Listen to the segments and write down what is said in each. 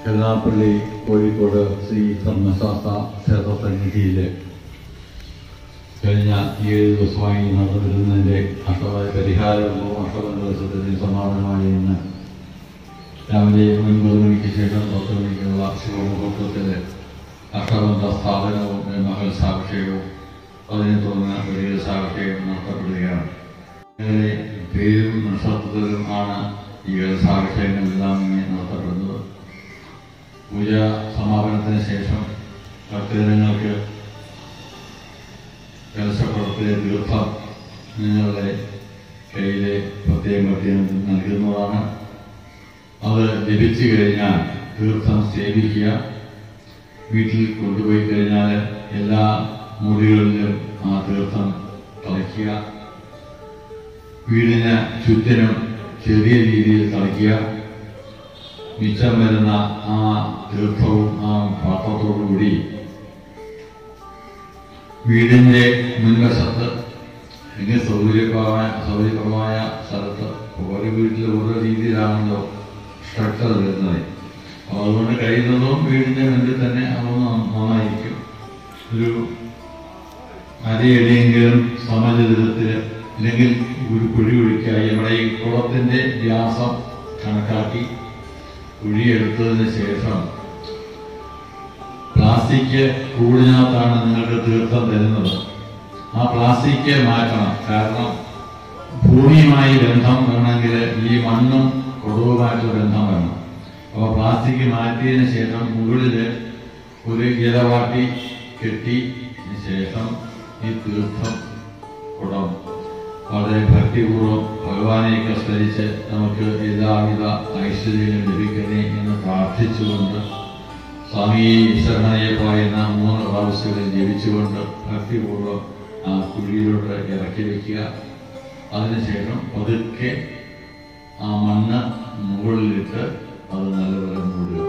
കരുനാപ്പള്ളി കോഴിക്കോട് ശ്രീ ധർമ്മശാസ്ത്ര ക്ഷേത്ര സന്നിധിയിലെ കഴിഞ്ഞ ഏഴ് ദിവസമായി നടന്നു വരുന്നതിൻ്റെ അഷ്ടമായ പരിഹാരവും അഷ്ടബന്ധത്തിന് സമാപനമായ ഇന്ന് രാവിലെ ഒൻപത് മണിക്ക് ശേഷം പത്ത് മണിക്കുള്ള ശിവമുഹൂർത്തത്തിൽ അഷ്ടബന്ധ സ്ഥാപനവും മകൾ സാക്ഷ്യവും അതിനെ തുടർന്ന് വലിയ സാക്ഷ്യവും നടത്തപ്പെടുകയാണ് ഇങ്ങനെ പേരും നക്ഷത്രത്തിലും ആണ് ഈ സാക്ഷ്യങ്ങളെല്ലാം ഇങ്ങനെ നടത്തപ്പെടുന്നത് പൂജ സമാപനത്തിന് ശേഷം ഭക്തജനങ്ങൾക്ക് കലശക്കുളത്തിലെ തീർത്ഥം നിങ്ങളുടെ കയ്യിലെ പ്രത്യേകം പ്രത്യേകം നൽകുന്നതാണ് അത് ലഭിച്ചു കഴിഞ്ഞാൽ തീർത്ഥം സേവിക്കുക വീട്ടിൽ കൊണ്ടുപോയി കഴിഞ്ഞാൽ എല്ലാ മുറികളിലും ആ തീർത്ഥം തളിക്കുക വീടിന് ചുറ്റിനും ചെറിയ രീതിയിൽ തളിക്കുക മിച്ചം വരുന്ന ആ തീർത്ഥവും ആ പാത്രത്തോടുകൂടി വീടിന്റെ മുൻവശത്ത് എനിക്ക് സൗകര്യപ്രദമായ സൗകര്യപ്രദമായ സ്ഥലത്ത് ഓരോ വീട്ടിൽ ഓരോ രീതിയിലാണല്ലോ സ്ട്രക്ചർ വരുന്നത് അപ്പോൾ അതുകൊണ്ട് കഴിയുന്നതും വീടിന്റെ മുന്നിൽ തന്നെ അത് നന്നായിരിക്കും ഒരു അരയടിയെങ്കിലും സമചതുരത്തിൽ അല്ലെങ്കിൽ ഒരു കുഴി കുഴിക്കുക നമ്മുടെ ഈ കുളത്തിന്റെ വ്യാസം കണക്കാക്കി കുഴിയെടുത്തതിന് ശേഷം പ്ലാസ്റ്റിക് കൂടിനകത്താണ് നിങ്ങൾക്ക് തീർത്ഥം തരുന്നത് ആ പ്ലാസ്റ്റിക് മാറ്റണം കാരണം ഭൂമിയുമായി ബന്ധം വേണമെങ്കിൽ ഈ മണ്ണും കുടവുമായിട്ടുള്ള ബന്ധം വേണം അപ്പോൾ പ്ലാസ്റ്റിക് മാറ്റിയതിന് ശേഷം മുകളിൽ ഒരു ഇലവാട്ടി കെട്ടി ശേഷം ഈ തീർത്ഥം കുടം വളരെ ഭക്തിപൂർവ്വം ഭഗവാനെയൊക്കെ സ്മരിച്ച് നമുക്ക് എല്ലാവിധ ഐശ്വര്യങ്ങളും ലഭിക്കണേ എന്ന് പ്രാർത്ഥിച്ചുകൊണ്ട് സ്വാമി ശരണയെ പറയുന്ന മൂന്ന് പ്രാവശ്യങ്ങളിൽ ജപിച്ചുകൊണ്ട് ഭക്തിപൂർവ്വം ആ കുഴിയിലോട്ട് ഇറക്കി വയ്ക്കുക അതിനുശേഷം പതുക്കെ ആ മണ്ണ് മുകളിലിട്ട് അത് നല്ലപോലെ മൂടുക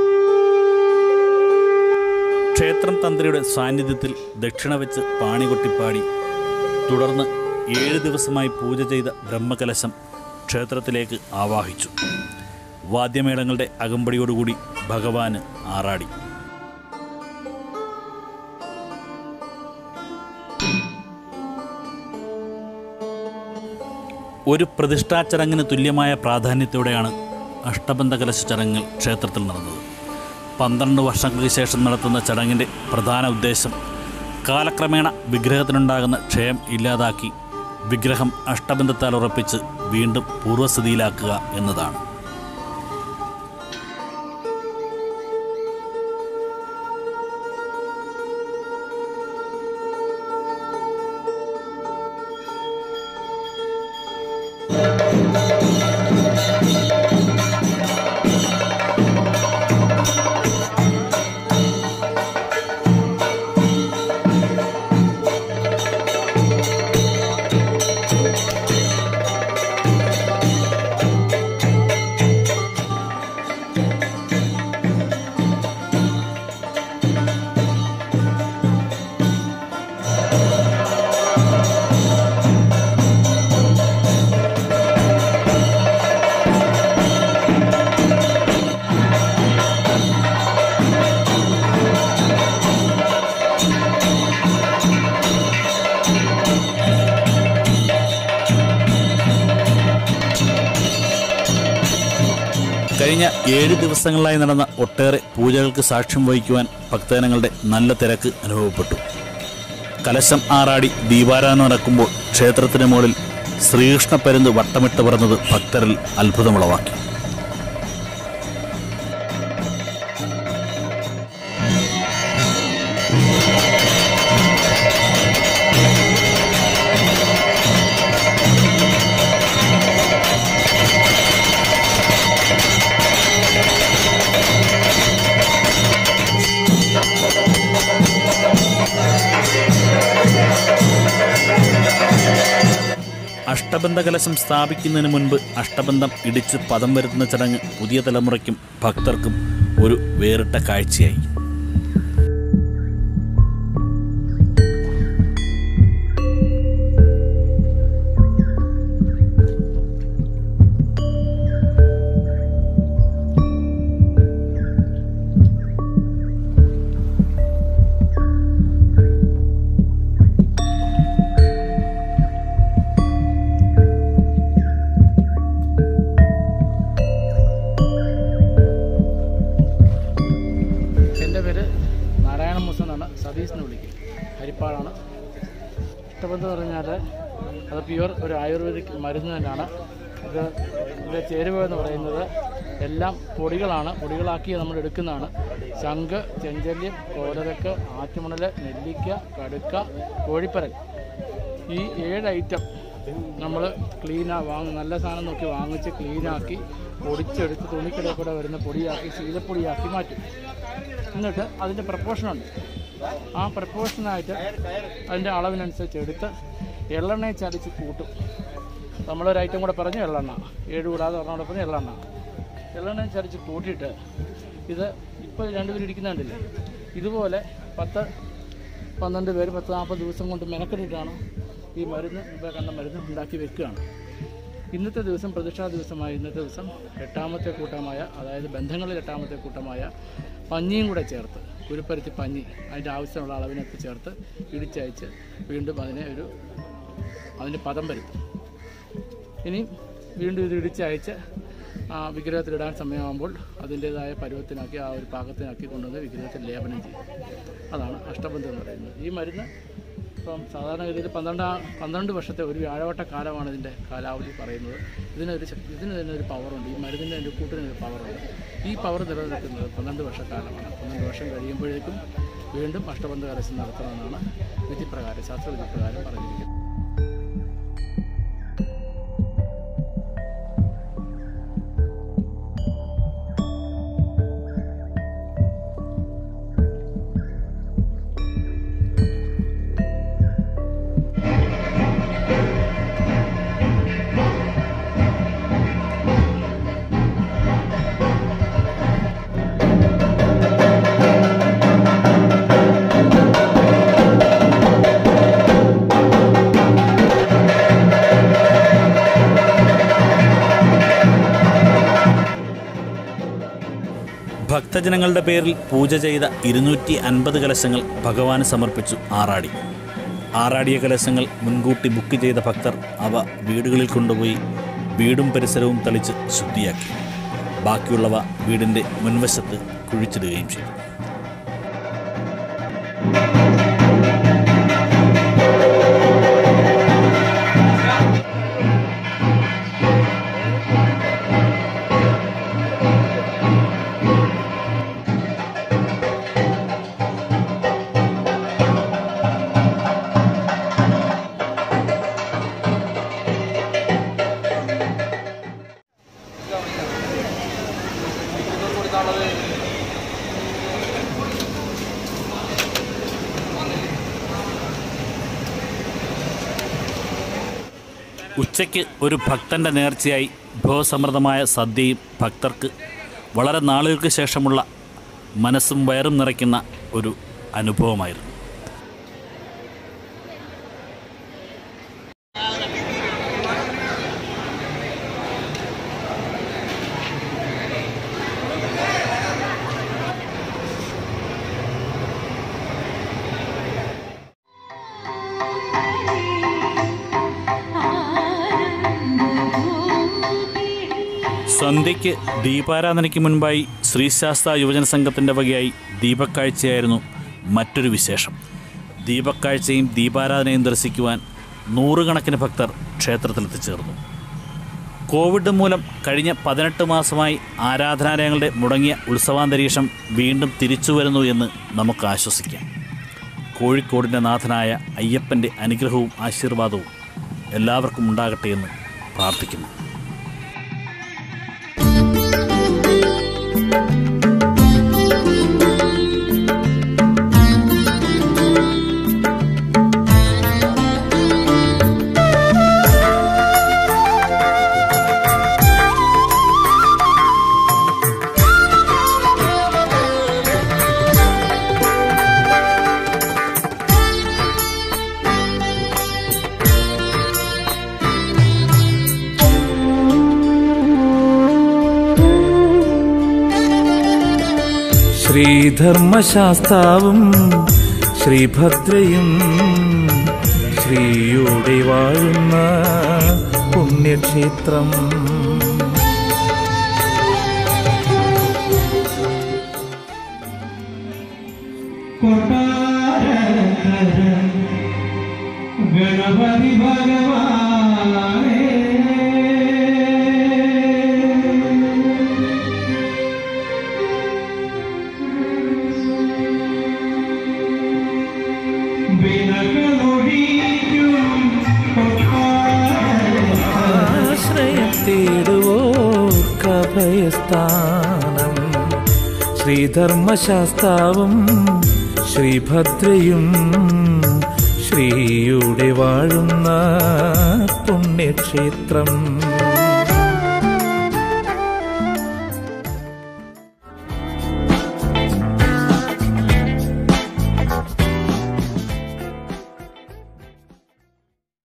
ക്ഷേത്രം തന്ത്രിയുടെ സാന്നിധ്യത്തിൽ ദക്ഷിണ വെച്ച് പാണികൊട്ടിപ്പാടി തുടർന്ന് ഏഴ് ദിവസമായി പൂജ ചെയ്ത ബ്രഹ്മകലശം ക്ഷേത്രത്തിലേക്ക് ആവാഹിച്ചു വാദ്യമേളങ്ങളുടെ അകമ്പടിയോടുകൂടി ഭഗവാന് ആറാടി ഒരു പ്രതിഷ്ഠാ ചടങ്ങിന് തുല്യമായ പ്രാധാന്യത്തോടെയാണ് അഷ്ടബന്ധ കലശ ചടങ്ങുകൾ ക്ഷേത്രത്തിൽ നടന്നത് പന്ത്രണ്ട് വർഷങ്ങൾക്ക് ശേഷം നടത്തുന്ന ചടങ്ങിൻ്റെ പ്രധാന ഉദ്ദേശം കാലക്രമേണ വിഗ്രഹത്തിനുണ്ടാകുന്ന ക്ഷയം ഇല്ലാതാക്കി വിഗ്രഹം അഷ്ടബന്ധത്താൽ ഉറപ്പിച്ച് വീണ്ടും പൂർവ്വസ്ഥിതിയിലാക്കുക എന്നതാണ് കഴിഞ്ഞ ഏഴ് ദിവസങ്ങളിലായി നടന്ന ഒട്ടേറെ പൂജകൾക്ക് സാക്ഷ്യം വഹിക്കുവാൻ ഭക്തജനങ്ങളുടെ നല്ല തിരക്ക് അനുഭവപ്പെട്ടു കലശം ആറാടി ദീപാരാധന നടക്കുമ്പോൾ ക്ഷേത്രത്തിന് മുകളിൽ ശ്രീകൃഷ്ണ പരുന്ത് വട്ടമിട്ട് പറന്നത് ഭക്തരിൽ അത്ഭുതമുളവാക്കി അഷ്ടബന്ധ കലശം സ്ഥാപിക്കുന്നതിന് മുൻപ് അഷ്ടബന്ധം ഇടിച്ച് പദം വരുത്തുന്ന ചടങ്ങ് പുതിയ തലമുറയ്ക്കും ഭക്തർക്കും ഒരു വേറിട്ട കാഴ്ചയായി അഷ്ടബന്ധം എന്ന് പറഞ്ഞാൽ അത് പ്യുവർ ഒരു ആയുർവേദിക് മരുന്ന് തന്നെയാണ് ഇത് ഇതിൻ്റെ ചേരുവ എന്ന് പറയുന്നത് എല്ലാം പൊടികളാണ് പൊടികളാക്കി നമ്മൾ എടുക്കുന്നതാണ് ശംഖ് ചെഞ്ചല്യം കോലരക്ക് ആറ്റുമണൽ നെല്ലിക്ക കടുക്ക കോഴിപ്പരൽ ഈ ഏഴ് ഐറ്റം നമ്മൾ ക്ലീനാ വാങ്ങി നല്ല സാധനം നോക്കി വാങ്ങിച്ച് ക്ലീനാക്കി പൊടിച്ചെടുത്ത് തുണിക്കടയിൽ കൂടെ വരുന്ന പൊടിയാക്കി ശീലപ്പൊടിയാക്കി മാറ്റും എന്നിട്ട് അതിൻ്റെ പ്രപ്പോർഷനുണ്ട് ആ പ്രപ്പോർഷനായിട്ട് അതിൻ്റെ അളവിനനുസരിച്ച് എടുത്ത് എള്ളെണ്ണയെ ചടിച്ച് കൂട്ടും നമ്മളൊരു ഐറ്റം കൂടെ പറഞ്ഞു എള്ളെണ്ണ ഏഴ് കൂടാതെ പറഞ്ഞ പറഞ്ഞ എള്ളെണ്ണ എള്ളെണ്ണയെ ചടിച്ച് കൂട്ടിയിട്ട് ഇത് ഇപ്പോൾ രണ്ടുപേരും ഇരിക്കുന്നുണ്ടല്ലേ ഇതുപോലെ പത്ത് പന്ത്രണ്ട് പേര് പത്ത് നാൽപ്പത് ദിവസം കൊണ്ട് മെനക്കെട്ടിട്ടാണ് ഈ മരുന്ന് ഇപ്പോൾ കണ്ട മരുന്ന് ഉണ്ടാക്കി വെക്കുകയാണ് ഇന്നത്തെ ദിവസം പ്രതിഷ്ഠാ ദിവസമായ ഇന്നത്തെ ദിവസം എട്ടാമത്തെ കൂട്ടമായ അതായത് ബന്ധങ്ങളിൽ എട്ടാമത്തെ കൂട്ടമായ പഞ്ഞിയും കൂടെ ചേർത്ത് കുരുപ്പരുത്തി പഞ്ഞി അതിൻ്റെ ആവശ്യമുള്ള അളവിനൊക്കെ ചേർത്ത് ഇടിച്ചയച്ച് വീണ്ടും അതിനെ ഒരു അതിൻ്റെ പദം വരുത്തും ഇനി വീണ്ടും ഇത് ഇടിച്ചയച്ച് ആ വിഗ്രഹത്തിലിടാൻ സമയമാകുമ്പോൾ അതിൻ്റേതായ പരുവത്തിനാക്കി ആ ഒരു പാകത്തിനാക്കി കൊണ്ടുവന്ന് വിഗ്രഹത്തിൽ ലേപനം ചെയ്യും അതാണ് അഷ്ടബന്ധം എന്ന് പറയുന്നത് ഈ മരുന്ന് ഇപ്പം സാധാരണ ഗതിയിൽ പന്ത്രണ്ടാം പന്ത്രണ്ട് വർഷത്തെ ഒരു വ്യാഴവട്ട കാലമാണ് ഇതിൻ്റെ കാലാവധി പറയുന്നത് ഇതിനൊരു ശക്തി ഇതിന് തന്നെ ഒരു പവറുണ്ട് ഈ മരുന്നിൻ്റെ ഒരു കൂട്ടിന് ഒരു പവറുണ്ട് ഈ പവർ നിലനിൽക്കുന്നത് പന്ത്രണ്ട് വർഷക്കാലമാണ് പന്ത്രണ്ട് വർഷം കഴിയുമ്പോഴേക്കും വീണ്ടും അഷ്ടബന്ധ കലശം നടത്തണമെന്നാണ് വിധിപ്രകാരം ശാസ്ത്രവിധിപ്രകാരം പറഞ്ഞിരിക്കുന്നത് ഭക്തജനങ്ങളുടെ പേരിൽ പൂജ ചെയ്ത ഇരുന്നൂറ്റി അൻപത് കലശങ്ങൾ ഭഗവാന് സമർപ്പിച്ചു ആറാടി ആറാടിയ കലശങ്ങൾ മുൻകൂട്ടി ബുക്ക് ചെയ്ത ഭക്തർ അവ വീടുകളിൽ കൊണ്ടുപോയി വീടും പരിസരവും തളിച്ച് ശുദ്ധിയാക്കി ബാക്കിയുള്ളവ വീടിൻ്റെ മുൻവശത്ത് കുഴിച്ചിടുകയും ചെയ്തു ഉച്ചയ്ക്ക് ഒരു ഭക്തൻ്റെ നേർച്ചയായി വിഭവസമൃദ്ധമായ സദ്യയും ഭക്തർക്ക് വളരെ നാളുകൾക്ക് ശേഷമുള്ള മനസ്സും വയറും നിറയ്ക്കുന്ന ഒരു അനുഭവമായിരുന്നു സന്ധ്യയ്ക്ക് ദീപാരാധനയ്ക്ക് മുൻപായി ശ്രീശാസ്ത്ര യുവജന സംഘത്തിൻ്റെ വകയായി ദീപക്കാഴ്ചയായിരുന്നു മറ്റൊരു വിശേഷം ദീപക്കാഴ്ചയും ദീപാരാധനയും ദർശിക്കുവാൻ നൂറുകണക്കിന് ഭക്തർ ക്ഷേത്രത്തിലെത്തിച്ചേർന്നു കോവിഡ് മൂലം കഴിഞ്ഞ പതിനെട്ട് മാസമായി ആരാധനാലയങ്ങളുടെ മുടങ്ങിയ ഉത്സവാന്തരീക്ഷം വീണ്ടും തിരിച്ചു വരുന്നു എന്ന് നമുക്ക് ആശ്വസിക്കാം കോഴിക്കോടിൻ്റെ നാഥനായ അയ്യപ്പൻ്റെ അനുഗ്രഹവും ആശീർവാദവും എല്ലാവർക്കും ഉണ്ടാകട്ടെ എന്ന് പ്രാർത്ഥിക്കുന്നു ശ്രീധർമ്മശാസ്താവും ശ്രീഭദ്രയും ശ്രീയോടെ വാഴുന്ന പുണ്യക്ഷേത്രം കൊട്ടാരക്കര അഭയസ്ഥാനം ശ്രീധർമ്മശാസ്താവും ശ്രീഭദ്രയും ശ്രീയുടെ വാഴുന്ന പുണ്യക്ഷേത്രം